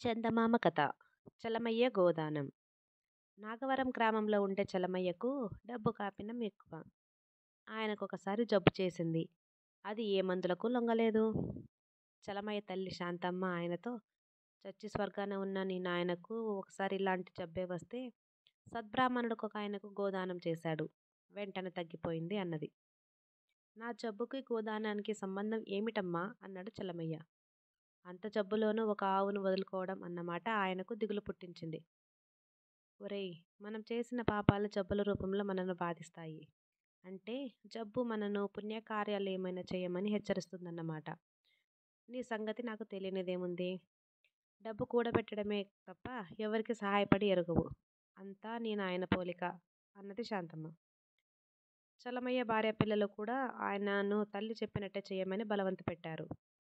చందమామ కథ చలమయ్య గోదానం నాగవరం గ్రామంలో ఉండే చలమయ్యకు డబ్బు కాపినం ఎక్కువ ఆయనకు ఒకసారి జబ్బు చేసింది అది ఏ మందులకు లొంగలేదు చలమయ్య తల్లి శాంతమ్మ ఆయనతో చచ్చి స్వర్గాన ఉన్న నీ నాయనకు ఒకసారి ఇలాంటి జబ్బే వస్తే సద్బ్రాహ్మణుడు ఒక ఆయనకు గోదానం చేశాడు వెంటనే తగ్గిపోయింది అన్నది నా జబ్బుకి గోదానానికి సంబంధం ఏమిటమ్మా అన్నాడు చలమయ్య అంత జబ్బులోనూ ఒక ఆవును వదులుకోవడం అన్నమాట ఆయనకు దిగులు పుట్టించింది ఒరేయ్ మనం చేసిన పాపాలు జబ్బుల రూపంలో మనను బాధిస్తాయి అంటే జబ్బు మనను పుణ్యకార్యాలు ఏమైనా చేయమని హెచ్చరిస్తుందన్నమాట నీ సంగతి నాకు తెలియనిదేముంది డబ్బు కూడబెట్టడమే తప్ప ఎవరికి సహాయపడి ఎరగవు అంతా నీ నాయన పోలిక అన్నది శాంతమ్మ చలమయ్య భార్య పిల్లలు కూడా ఆయనను తల్లి చెప్పినట్టే చేయమని బలవంత పెట్టారు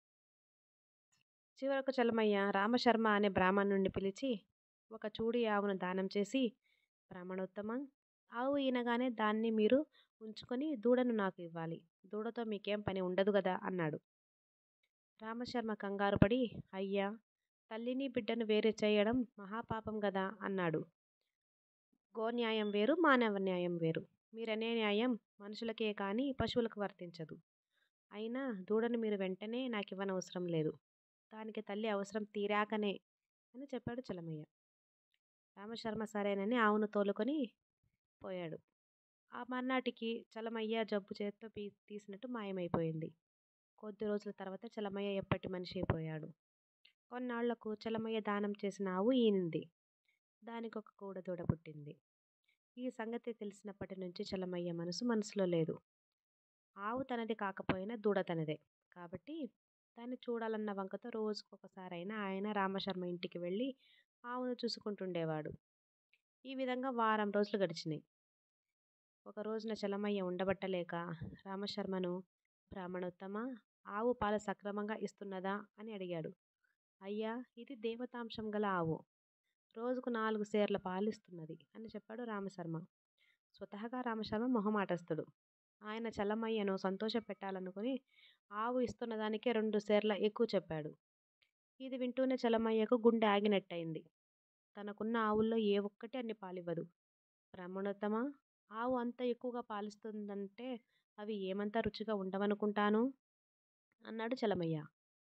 చివరకు చలమయ్య రామశర్మ అనే బ్రాహ్మణుడిని పిలిచి ఒక చూడి ఆవును దానం చేసి బ్రాహ్మణోత్తమం ఆవు ఈనగానే దాన్ని మీరు ఉంచుకొని దూడను నాకు ఇవ్వాలి దూడతో మీకేం పని ఉండదు కదా అన్నాడు రామశర్మ కంగారు పడి అయ్యా తల్లిని బిడ్డను వేరు చేయడం మహాపాపం కదా అన్నాడు గోన్యాయం వేరు మానవ న్యాయం వేరు మీరనే న్యాయం మనుషులకే కానీ పశువులకు వర్తించదు అయినా దూడను మీరు వెంటనే నాకు ఇవ్వనవసరం లేదు దానికి తల్లి అవసరం తీరాకనే అని చెప్పాడు చలమయ్య రామశర్మ సరేనని ఆవును తోలుకొని పోయాడు ఆ మర్నాటికి చలమయ్య జబ్బు చేత్తో పీ తీసినట్టు మాయమైపోయింది కొద్ది రోజుల తర్వాత చలమయ్య ఎప్పటి మనిషి అయిపోయాడు కొన్నాళ్లకు చలమయ్య దానం చేసిన ఆవు ఈనింది దానికి ఒక కూడదూడ పుట్టింది ఈ సంగతి తెలిసినప్పటి నుంచి చలమయ్య మనసు మనసులో లేదు ఆవు తనది కాకపోయినా దూడ తనదే కాబట్టి దాన్ని చూడాలన్న వంకతో రోజుకొకసారైనా ఆయన రామశర్మ ఇంటికి వెళ్ళి ఆవును చూసుకుంటుండేవాడు ఈ విధంగా వారం రోజులు గడిచినాయి ఒక రోజున చలమయ్య ఉండబట్టలేక రామశర్మను బ్రాహ్మణోత్తమ ఆవు పాలు సక్రమంగా ఇస్తున్నదా అని అడిగాడు అయ్యా ఇది దేవతాంశం గల ఆవు రోజుకు నాలుగు సేర్ల పాలు ఇస్తున్నది అని చెప్పాడు రామశర్మ స్వతహాగా రామశర్మ మొహమాటస్తుడు ఆయన చలమయ్యను సంతోష పెట్టాలనుకుని ఆవు ఇస్తున్న దానికే రెండు సేర్ల ఎక్కువ చెప్పాడు ఇది వింటూనే చలమయ్యకు గుండె ఆగినట్టయింది తనకున్న ఆవుల్లో ఏ ఒక్కటి అన్ని పాలివ్వదు బ్రాహ్మణోత్తమ ఆవు అంత ఎక్కువగా పాలిస్తుందంటే అవి ఏమంత రుచిగా ఉండవనుకుంటాను అన్నాడు చలమయ్య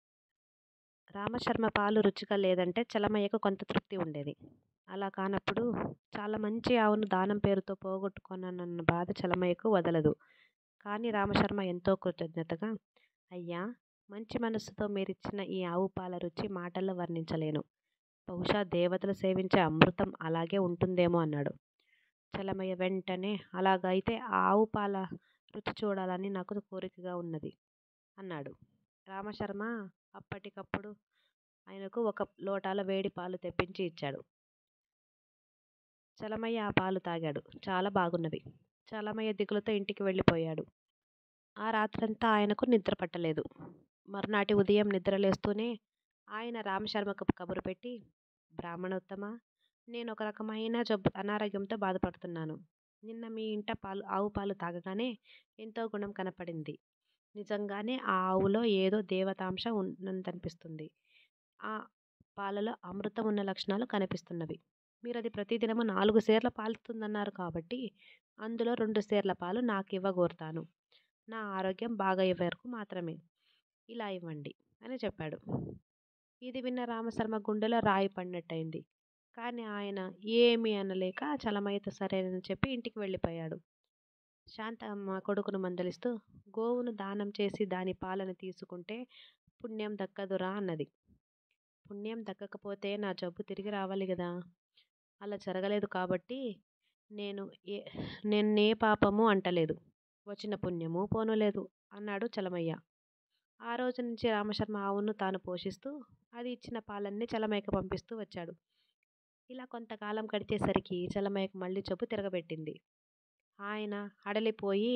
రామశర్మ పాలు రుచిగా లేదంటే చలమయ్యకు కొంత తృప్తి ఉండేది అలా కానప్పుడు చాలా మంచి ఆవును దానం పేరుతో పోగొట్టుకున్నానన్న బాధ చలమయ్యకు వదలదు కానీ రామశర్మ ఎంతో కృతజ్ఞతగా అయ్యా మంచి మనస్సుతో మీరిచ్చిన ఈ ఆవు పాల రుచి మాటల్లో వర్ణించలేను బహుశా దేవతలు సేవించే అమృతం అలాగే ఉంటుందేమో అన్నాడు చలమయ్య వెంటనే అలాగైతే ఆ ఆవు పాల రుచి చూడాలని నాకు కోరికగా ఉన్నది అన్నాడు రామశర్మ అప్పటికప్పుడు ఆయనకు ఒక లోటాల వేడి పాలు తెప్పించి ఇచ్చాడు చలమయ్య ఆ పాలు తాగాడు చాలా బాగున్నవి చలమయ్య దిగులతో ఇంటికి వెళ్ళిపోయాడు ఆ రాత్రంతా ఆయనకు నిద్ర పట్టలేదు మర్నాటి ఉదయం నిద్రలేస్తూనే ఆయన రామశర్మకు కబురు పెట్టి బ్రాహ్మణోత్తమ నేను ఒక రకమైన జబ్బు అనారోగ్యంతో బాధపడుతున్నాను నిన్న మీ ఇంట పాలు ఆవు పాలు తాగగానే ఎంతో గుణం కనపడింది నిజంగానే ఆ ఆవులో ఏదో దేవతాంశ ఉన్నదనిపిస్తుంది ఆ పాలలో అమృతం ఉన్న లక్షణాలు కనిపిస్తున్నవి మీరు అది ప్రతిదినము నాలుగు సేర్ల పాలుతుందన్నారు కాబట్టి అందులో రెండు సేర్ల పాలు నాకు ఇవ్వగోరుతాను నా ఆరోగ్యం బాగయ్యే వరకు మాత్రమే ఇలా ఇవ్వండి అని చెప్పాడు ఇది విన్న రామశర్మ గుండెలో రాయి పడినట్టయింది కానీ ఆయన ఏమీ అనలేక చలమయ్యతో సరేనని చెప్పి ఇంటికి వెళ్ళిపోయాడు శాంతమ్మ కొడుకును మందలిస్తూ గోవును దానం చేసి దాని పాలను తీసుకుంటే పుణ్యం దక్కదురా అన్నది పుణ్యం దక్కకపోతే నా జబ్బు తిరిగి రావాలి కదా అలా జరగలేదు కాబట్టి నేను ఏ నేను ఏ పాపము అంటలేదు వచ్చిన పుణ్యము పోనులేదు అన్నాడు చలమయ్య ఆ రోజు నుంచి రామశర్మ ఆవును తాను పోషిస్తూ అది ఇచ్చిన పాలన్నీ చలమయ్యకు పంపిస్తూ వచ్చాడు ఇలా కొంతకాలం గడిచేసరికి చలమయ్యకు మళ్ళీ జబ్బు తిరగబెట్టింది ఆయన హడలిపోయి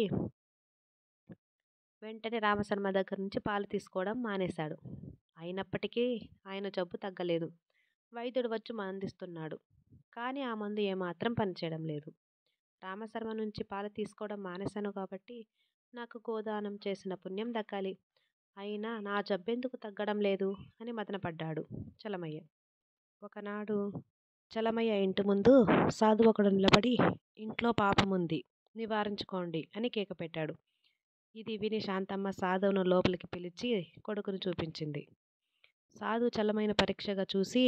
వెంటనే రామశర్మ దగ్గర నుంచి పాలు తీసుకోవడం మానేశాడు అయినప్పటికీ ఆయన జబ్బు తగ్గలేదు వైద్యుడు వచ్చి మందిస్తున్నాడు కానీ ఆ మందు ఏమాత్రం పనిచేయడం లేదు రామశర్మ నుంచి పాలు తీసుకోవడం మానేశాను కాబట్టి నాకు గోదానం చేసిన పుణ్యం దక్కాలి అయినా నా జబ్బెందుకు తగ్గడం లేదు అని మదనపడ్డాడు చలమయ్య ఒకనాడు చలమయ్య ఇంటి ముందు సాధువు ఒకడు నిలబడి ఇంట్లో పాపముంది నివారించుకోండి అని కేక పెట్టాడు ఇది విని శాంతమ్మ సాధువును లోపలికి పిలిచి కొడుకును చూపించింది సాధువు చలమైన పరీక్షగా చూసి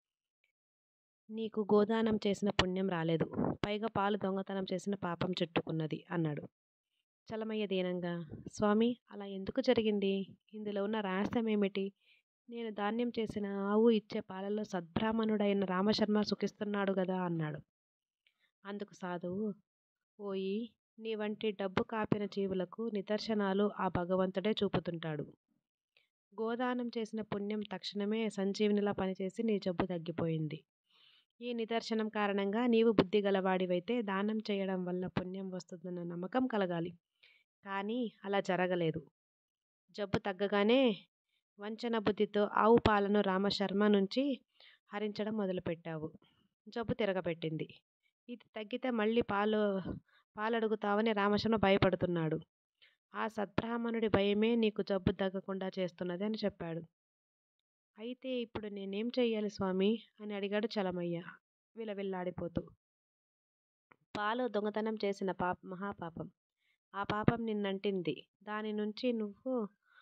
నీకు గోదానం చేసిన పుణ్యం రాలేదు పైగా పాలు దొంగతనం చేసిన పాపం చుట్టుకున్నది అన్నాడు చలమయ్య దీనంగా స్వామి అలా ఎందుకు జరిగింది ఇందులో ఉన్న రహస్యం ఏమిటి నేను ధాన్యం చేసిన ఆవు ఇచ్చే పాలలో సద్బ్రాహ్మణుడైన రామశర్మ సుఖిస్తున్నాడు కదా అన్నాడు అందుకు సాధువు ఓయి నీ వంటి డబ్బు కాపిన జీవులకు నిదర్శనాలు ఆ భగవంతుడే చూపుతుంటాడు గోదానం చేసిన పుణ్యం తక్షణమే సంజీవినిలా పనిచేసి నీ జబ్బు తగ్గిపోయింది ఈ నిదర్శనం కారణంగా నీవు బుద్ధి గలవాడివైతే దానం చేయడం వల్ల పుణ్యం వస్తుందన్న నమ్మకం కలగాలి కానీ అలా జరగలేదు జబ్బు తగ్గగానే వంచన బుద్ధితో ఆవు పాలను రామశర్మ నుంచి హరించడం మొదలుపెట్టావు జబ్బు తిరగబెట్టింది ఇది తగ్గితే మళ్ళీ పాలు పాలడుగుతావని రామశర్మ భయపడుతున్నాడు ఆ సద్బ్రాహ్మణుడి భయమే నీకు జబ్బు తగ్గకుండా చేస్తున్నది అని చెప్పాడు అయితే ఇప్పుడు నేనేం చెయ్యాలి స్వామి అని అడిగాడు చలమయ్య విలవిల్లాడిపోతూ పాలు దొంగతనం చేసిన పాప మహాపాపం ఆ పాపం నిన్నంటింది దాని నుంచి నువ్వు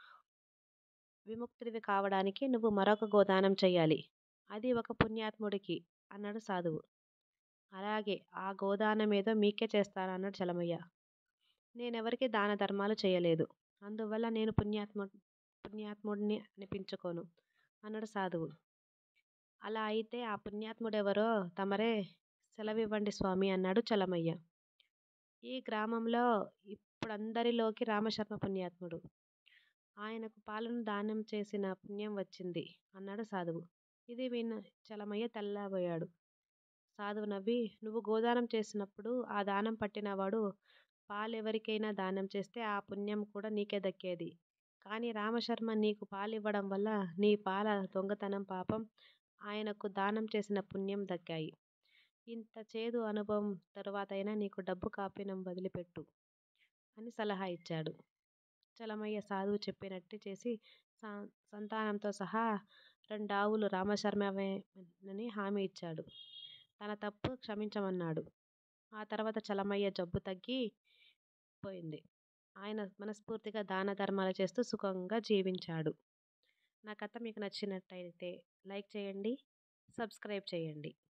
విముక్తుడివి కావడానికి నువ్వు మరొక గోదానం చెయ్యాలి అది ఒక పుణ్యాత్ముడికి అన్నాడు సాధువు అలాగే ఆ గోదానం ఏదో మీకే చేస్తాను అన్నాడు చలమయ్య నేనెవరికి దాన ధర్మాలు చేయలేదు అందువల్ల నేను పుణ్యాత్ము పుణ్యాత్ముడిని అనిపించుకోను అన్నాడు సాధువు అలా అయితే ఆ పుణ్యాత్ముడెవరో తమరే సెలవివ్వండి స్వామి అన్నాడు చలమయ్య ఈ గ్రామంలో ఇప్పుడందరిలోకి రామశర్మ పుణ్యాత్ముడు ఆయనకు పాలను దానం చేసిన పుణ్యం వచ్చింది అన్నాడు సాధువు ఇది విన్న చలమయ్య తెల్లబోయాడు సాధువు నవ్వి నువ్వు గోదానం చేసినప్పుడు ఆ దానం పట్టినవాడు పాలెవరికైనా దానం చేస్తే ఆ పుణ్యం కూడా నీకే దక్కేది కానీ రామశర్మ నీకు పాలివ్వడం వల్ల నీ పాల దొంగతనం పాపం ఆయనకు దానం చేసిన పుణ్యం దక్కాయి ఇంత చేదు అనుభవం తరువాతైనా నీకు డబ్బు కాపినం వదిలిపెట్టు అని సలహా ఇచ్చాడు చలమయ్య సాధువు చెప్పినట్టు చేసి సంతానంతో సహా రెండు ఆవులు రామశర్మవేనని హామీ ఇచ్చాడు తన తప్పు క్షమించమన్నాడు ఆ తర్వాత చలమయ్య జబ్బు తగ్గి పోయింది ఆయన మనస్ఫూర్తిగా దాన ధర్మాలు చేస్తూ సుఖంగా జీవించాడు నా కథ మీకు నచ్చినట్టయితే లైక్ చేయండి సబ్స్క్రైబ్ చేయండి